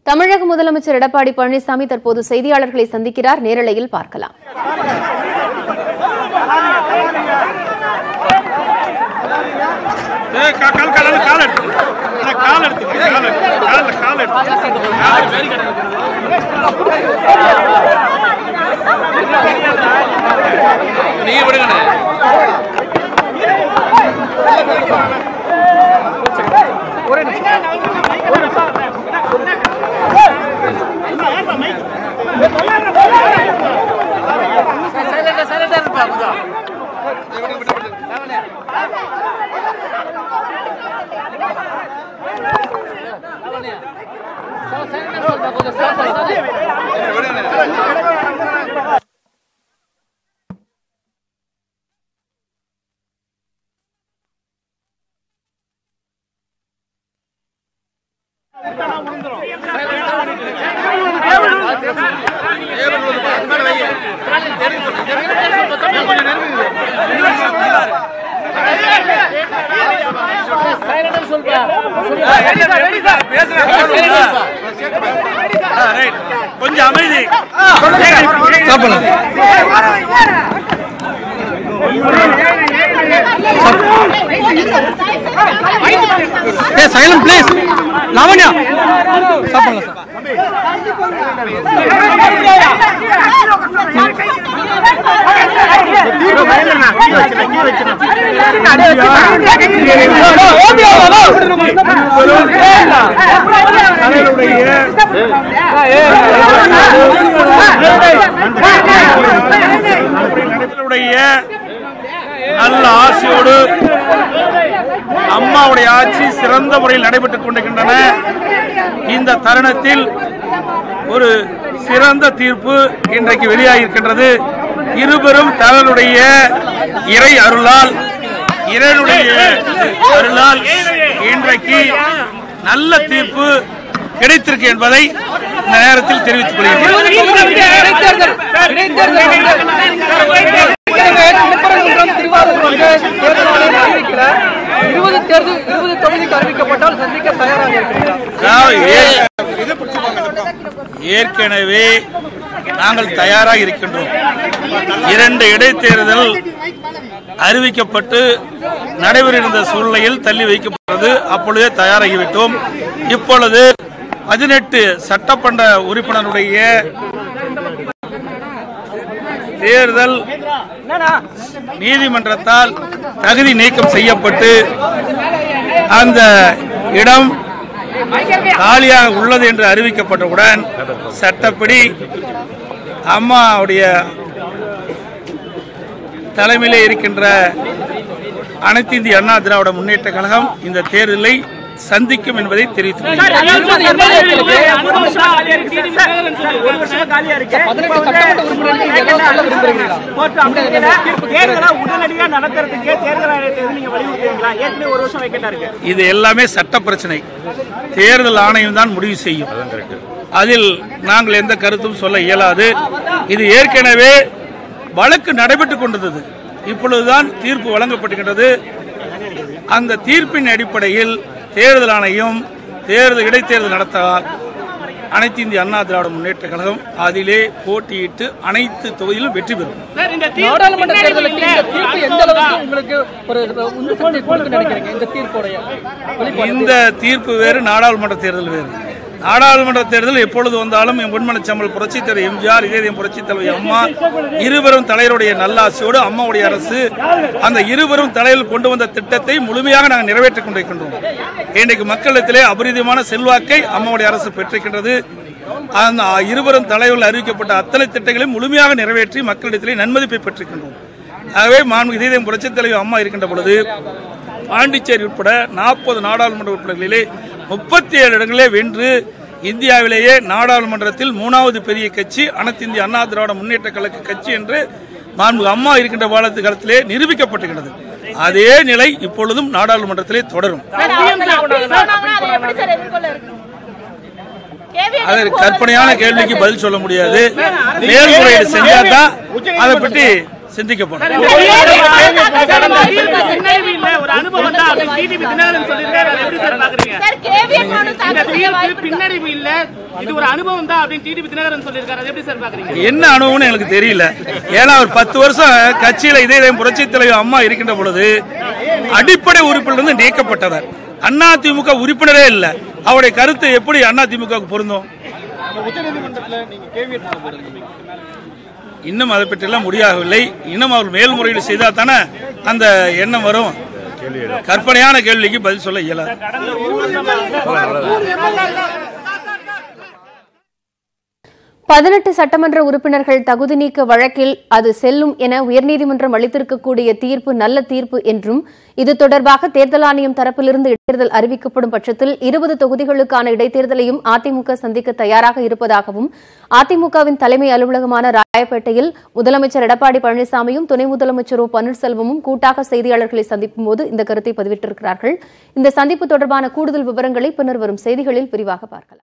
தமிழக முதலமைச்சர் எடப்பாடி பழனிசாமி தற்போது செய்தியாளர்களை சந்திக்கிறார் நேரலையில் பார்க்கலாம் ஏய், கா- கால் கால் கால் கால் எடுத்து அண்ணா, கால் எடுத்து கால் எடுத்து கால் கால் எடுத்து நீங்க விடுங்க ஆ, ரைட். கொஞ்சம் அமைதி சைலண்ட் ப்ளீஸ் லாவண்யா சாப்பிடலாம் சார் நம்மளுடைய நல்ல ஆசையோடு அம்மாவுடைய ஆட்சி சிறந்த முறையில் நடைபெற்றுக் கொண்டிருக்கின்றன இந்த தருணத்தில் ஒரு சிறந்த தீர்ப்பு இன்றைக்கு வெளியாகியிருக்கின்றது இருவரும் தலைவருடைய இறை அருளால் இறைவனுடைய அருளால் இன்றைக்கு நல்ல தீர்ப்பு கிடைத்திருக்கு என்பதை இந்த நேரத்தில் தெரிவித்துக் கொள்கிறேன் திருப்பரங்குன்றம் திருவாரூர் வந்து தேர்தல் ஆணையம் அறிவிக்கல இருபது தேர்தல் இருபது தொகுதிக்கு அறிவிக்கப்பட்டால் சந்திக்க தயாராக இருக்கிறீர்களா அதாவது ஏ- ஏற்கனவே நாங்கள் தயாராக இருக்கின்றோம் இரண்டு இடைத்தேர்தல் அறிவிக்கப்பட்டு நடைபெற இருந்த சூழ்நிலையில் தள்ளி வைக்கப்பட்டது அப்பொழுதே தயாராகிவிட்டோம் இப்பொழுது பதினெட்டு சட்டமன்ற உறுப்பினருடைய தேர்தல் நீதிமன்றத்தால் தகுதி நீக்கம் செய்யப்பட்டு அந்த இடம் காலியாக உள்ளது என்று அறிவிக்கப்பட்டவுடன் சட்டப்படி அம்மாவுடைய தலைமையிலே இருக்கின்ற அனைத்து இந்திய அண்ணா திராவிட முன்னேற்ற கழகம் இந்த தேர்தலை சந்திக்கும் என்பதை தெரிவித்துக் கொள்கிறேன். பதினெட்டு சட்டமன்ற உறுப்பினர்களுக்கு ஏதாவது சொல்ல விரும்புகிறீர்களா தேர்தலை உடனடியா நடத்துறதுக்கு தேர்தல் ஆணையத்தை வந்து நீங்க வலியுறுத்துறீங்களா ஏற்கனவே ஒரு வருஷம் வைக்கட்டா இருக்கு இது எல்லாமே சட்ட பிரச்சனை தேர்தல் ஆணையம் தான் முடிவு செய்யும் அதில் நாங்கள் எந்த கருத்தும் சொல்ல இயலாது இது ஏற்கனவே வழக்கு நடைபெற்றுக் கொண்டிருந்தது இப்பொழுதுதான் தீர்ப்பு வழங்கப்பட்டுகின்றது அந்த தீர்ப்பின் அடிப்படையில் தேர்தல் ஆணையம் தேர்தல் இடைத்தேர்தல் நடத்தால் அனைத்து இந்திய அண்ணா திராவிட முன்னேற்ற கழகம் அதிலே போட்டியிட்டு அனைத்து தொகுதியிலும் வெற்றி பெறும் நாடாளுமன்ற தேர்தலுக்கு இந்த தீர்ப்பு எந்த அளவுக்கு உங்களுக்கு ஒரு உந்து சக்தி கொடுத்து நினைக்கிறீங்க இந்த தீர்ப்புடைய வெளிப்பாடு இந்த தீர்ப்பு வேறு நாடாளுமன்ற தேர்தல் வேறு நாடாளுமன்ற தேர்தல் எப்பொழுது வந்தாலும் என் பொன்மனச்சம்பல் புரட்சித் தலைவர் எம்ஜிஆர் இதே புரட்சித் தலைவர் அம்மா இருவரும் தலைவருடைய நல்லாசியோடு அம்மாவுடைய அரசு அந்த இருவரும் தலையில் கொண்டு வந்த திட்டத்தை முழுமையாக நாங்கள் நிறைவேற்றிக் கொண்டிருக்கின்றோம் இன்றைக்கு மக்களிடத்திலே அபரிதமான செல்வாக்கை அம்மாவுடைய அரசு பெற்றிருக்கின்றது அந்த இருவரும் தலைவர்கள் அறிவிக்கப்பட்ட அத்தனை திட்டங்களையும் முழுமையாக நிறைவேற்றி மக்களிடத்திலே நன்மதிப்பை பெற்றிருக்கின்றோம் ஆகவே மாண்பு இதயம் புரட்சித் தலைவர் அம்மா இருக்கின்ற பொழுது பாண்டிச்சேரி உட்பட நாற்பது நாடாளுமன்ற உறுப்பினர்களிலே முப்பத்தி ஏழு இடங்களே வென்று இந்தியாவிலேயே நாடாளுமன்றத்தில் மூணாவது பெரிய கட்சி அனைத்து இந்திய அண்ணா திராவிட முன்னேற்ற கழக கட்சி என்று மாண்பு அம்மா இருக்கின்ற காலத்து காலத்திலே நிரூபிக்கப்பட்டுகிறது அதே நிலை இப்பொழுதும் நாடாளுமன்றத்திலே தொடரும் அது கற்பனையான கேள்விக்கு பதில் சொல்ல முடியாது மேல்முறையீடு செஞ்சாதான் அதை பற்றி சிந்திக்கப்படும் பின்னடைவு இல்ல ஒரு அனுபவம் தான் அப்படின்னு டிடிவி தினகரன் சொல்லியிருக்காரு அதை எப்படி சார் பாக்குறீங்க சார் கேவிஎம் மனு இந்த தாக்கல் செய்ய தீர்ப்பு வாய்ப்பு பின்னடைவு இல்ல இது ஒரு அனுபவம் தான் அப்படின்னு டிடிவி தினகரன் சொல்லியிருக்காரு அதை எப்படி சார் பாக்குறீங்க என்ன அனுபவம்னு எனக்கு தெரியல ஏன்னா ஒரு பத்து வருஷம் கட்சியில இதே புரட்சி தலைவர் அம்மா இருக்கின்ற பொழுது அடிப்படை உறுப்பிலிருந்து நீக்கப்பட்டவர் அதிமுக உறுப்பினரே இல்ல அவருடைய கருத்து எப்படி அதிமுக பொருந்தும் இன்னும் அதை பற்றியெல்லாம் முடியாகவில்லை இன்னும் அவர் மேல்முறையீடு செய்தால் தானே அந்த எண்ணம் வரும் கற்பனையான கேள்விக்கு பதில் சொல்ல இயலாது பதினெட்டு சட்டமன்ற உறுப்பினர்கள் தகுதி நீக்க வழக்கில் அது செல்லும் என உயர்நீதிமன்றம் அளித்திருக்கக்கூடிய தீர்ப்பு நல்ல தீர்ப்பு என்றும் இது தொடர்பாக தேர்தல் ஆணையம் தரப்பிலிருந்து இடைத்தேர்தல் அறிவிக்கப்படும் பட்சத்தில் இருபது தொகுதிகளுக்கான இடைத்தேர்தலையும் அதிமுக சந்திக்க தயாராக இருப்பதாகவும் அதிமுகவின் தலைமை அலுவலகமான ராயப்பேட்டையில் முதலமைச்சர் எடப்பாடி பழனிசாமியும் துணை முதலமைச்சர் ஓ பன்னீர்செல்வமும் கூட்டாக செய்தியாளர்களை சந்திக்கும் போது இந்த கருத்தை பதிவிட்டிருக்கிறார்கள் இந்த சந்திப்பு தொடர்பான கூடுதல் விவரங்களை பின்னர் வரும் செய்திகளில் விரிவாக பார்க்கலாம்